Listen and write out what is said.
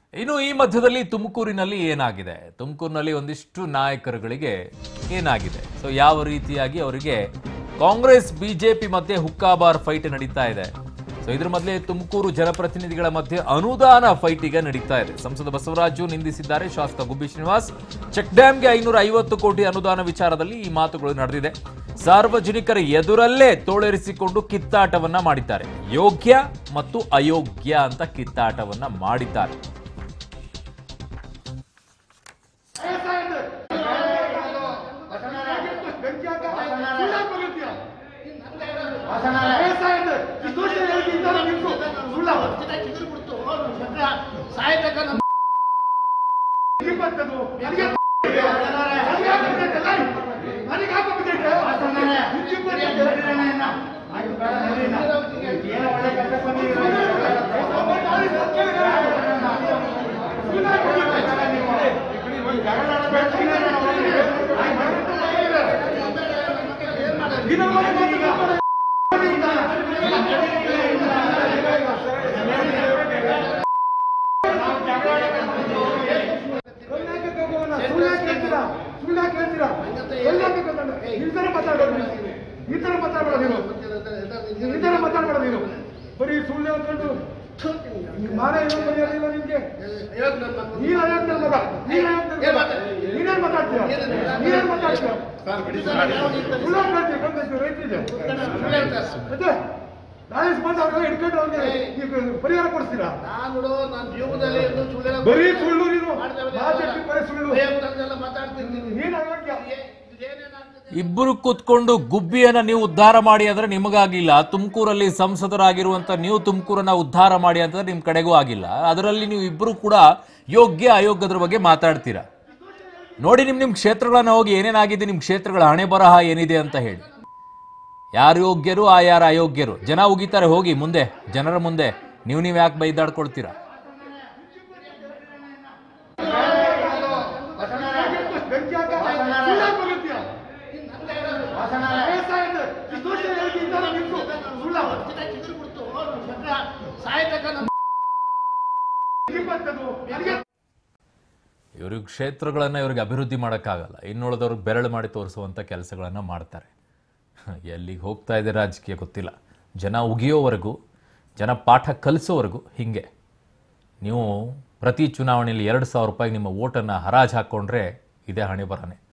ಇನ್ನು ಈ ಮಧ್ಯದಲ್ಲಿ ತುಮಕೂರಿನಲ್ಲಿ ಏನಾಗಿದೆ ತುಮಕೂರಿನಲ್ಲಿ ಒಂದಿಷ್ಟು ನಾಯಕರುಗಳಿಗೆ ಏನಾಗಿದೆ ಸೊ ಯಾವ ರೀತಿಯಾಗಿ ಅವರಿಗೆ ಕಾಂಗ್ರೆಸ್ ಬಿಜೆಪಿ ಮಧ್ಯೆ ಹುಕ್ಕಾಬಾರ್ ಫೈಟ್ ನಡೀತಾ ಇದೆ ಸೊ ಇದ್ರ ಮಧ್ಯೆ ತುಮಕೂರು ಜನಪ್ರತಿನಿಧಿಗಳ ಮಧ್ಯೆ ಅನುದಾನ ಫೈಟ್ ಈಗ ನಡೀತಾ ಇದೆ ಸಂಸದ ಬಸವರಾಜು ನಿಂದಿಸಿದ್ದಾರೆ ಶಾಸಕ ಗುಬ್ಬಿ ಶ್ರೀನಿವಾಸ್ ಚೆಕ್ ಡ್ಯಾಂಗೆ ಐನೂರ ಐವತ್ತು ಕೋಟಿ ಅನುದಾನ ವಿಚಾರದಲ್ಲಿ ಈ ಮಾತುಗಳು ನಡೆದಿದೆ ಸಾರ್ವಜನಿಕರ ಎದುರಲ್ಲೇ ತೋಳೇರಿಸಿಕೊಂಡು ಕಿತ್ತಾಟವನ್ನ ಮಾಡಿದ್ದಾರೆ ಯೋಗ್ಯ ಮತ್ತು ಅಯೋಗ್ಯ ಅಂತ ಕಿತ್ತಾಟವನ್ನ ಮಾಡಿದ್ದಾರೆ ಈ ತರ ಮಾತಾಡಬೇಡ ನೀನು ಈ ತರ ಮಾತಾಡಬೇಡ ನೀನು ಬರೀ ಸುಳ್ಳು ಹೇಳ್ಕೊಂಡು ಮಾನ ಏನೋ ಮರ್ಯಾದಿಲ್ಲ ನಿನ್ಗೆ ನೀನ್ ಅಯೋಗ್ಯ ನನ್ ಮಗ ನೀನ್ ಅಯೋಗ್ಯ ನನ್ ಮಗ. ನೀನೇನ್ ಮಾತಾಡ್ತೀಯ ನೀನೇನ್ ಮಾತಾಡ್ತೀಯ ಸುಳ್ಳು ಹೇಳ್ತೀಯ ಬಂದೈತೆ ರೈತರಿಗೆ ಮತ್ತೆ ನಾಳೆ ಬಂದು ಅವ್ರೆಲ್ಲ ಹಿಡ್ಕೊಂಡು ಅವ್ರಿಗೆ ಈಗ ಪರಿಹಾರ ಕೊಡಿಸ್ತೀರಾ ನಾನು ನನ್ನ ಜೀವನದಲ್ಲಿ ಇನ್ನೂ ಸುಳ್ಳು ಹೇಳಕ್ ಬರೀ ಸುಳ್ಳು ನೀನು ಮಾಡ್ದವ್ರೆ ಮಾತಾಡ್ತಿ ಬರೀ ಸುಳ್ಳು ಭಯಂಕರದೆಲ್ಲ ಮಾತಾಡ್ತಿರ್ತೀನಿ ನೀನ್ ಅಯೋಗ್ಯ ಏನೇನಾಗ್ತದೆ ಇಬ್ಬರು ಕೂತ್ಕೊಂಡು ಗುಬ್ಬಿಯನ್ನ ನೀವು ಉದ್ಧಾರ ಮಾಡಿ ಅಂದ್ರೆ ನಿಮಗಾಗಿಲ್ಲ ತುಮಕೂರಲ್ಲಿ ಸಂಸದರಾಗಿರುವಂತ ನೀವು ತುಮಕೂರನ್ನ ಉದ್ಧಾರ ಮಾಡಿ ಅಂತಂದ್ರೆ ನಿಮ್ ಕಡೆಗೂ ಆಗಿಲ್ಲ ಅದರಲ್ಲಿ ನೀವು ಇಬ್ಬರು ಕೂಡ ಯೋಗ್ಯ ಅಯೋಗ್ಯದ್ರ ಬಗ್ಗೆ ಮಾತಾಡ್ತೀರಾ ನೋಡಿ ನಿಮ್ ನಿಮ್ ಕ್ಷೇತ್ರಗಳನ್ನ ಹೋಗಿ ಏನೇನಾಗಿದೆ ನಿಮ್ ಕ್ಷೇತ್ರಗಳ ಹಣೆ ಬರಹ ಏನಿದೆ ಅಂತ ಹೇಳಿ ಯಾರು ಯೋಗ್ಯರು ಆ ಯಾರು ಅಯೋಗ್ಯರು ಜನ ಉಗಿತಾರೆ ಹೋಗಿ ಮುಂದೆ ಜನರ ಮುಂದೆ ನೀವು ನೀವು ಯಾಕೆ ಬೈದಾಡ್ಕೊಳ್ತೀರಾ ಬೆಂಕಿ ಹಾಕ ಸುಳ್ಳು ಯಾಕ್ ಬರುತ್ತೀಯ? ವ್ಯವಸಾಯ ಅಂದ್ರೆ ಇಷ್ಟು ವರ್ಷ ಹೇಳಿದ್ದು ಇಂಥ ನಿಂತು ಸುಳ್ಳು ಬಿಡ್ತು ಸಾಯ್ತಕ್ಕ ನಮ್ಮ ಇಪ್ಪತ್ತದು ನನಗೆ ಇವ್ರಿಗೆ ಕ್ಷೇತ್ರಗಳನ್ನ ಇವ್ರಿಗೆ ಅಭಿವೃದ್ಧಿ ಮಾಡೋಕ್ಕಾಗಲ್ಲ ಇನ್ನುಳಿದವ್ರಿಗೆ ಬೆರಳು ಮಾಡಿ ತೋರಿಸುವಂಥ ಕೆಲಸಗಳನ್ನು ಮಾಡ್ತಾರೆ ಎಲ್ಲಿಗೆ ಹೋಗ್ತಾ ಇದೆ ರಾಜಕೀಯ ಗೊತ್ತಿಲ್ಲ ಜನ ಉಗಿಯೋವರೆಗೂ ಜನ ಪಾಠ ಕಲಿಸೋವರೆಗೂ ಹೀಗೆ ನೀವು ಪ್ರತಿ ಚುನಾವಣೆಯಲ್ಲಿ ಎರಡು ಸಾವಿರ ರೂಪಾಯಿ ನಿಮ್ಮ ಓಟನ್ನು ಹರಾಜು ಹಾಕ್ಕೊಂಡ್ರೆ ಇದೇ ಹಣೆ ಬರನೆ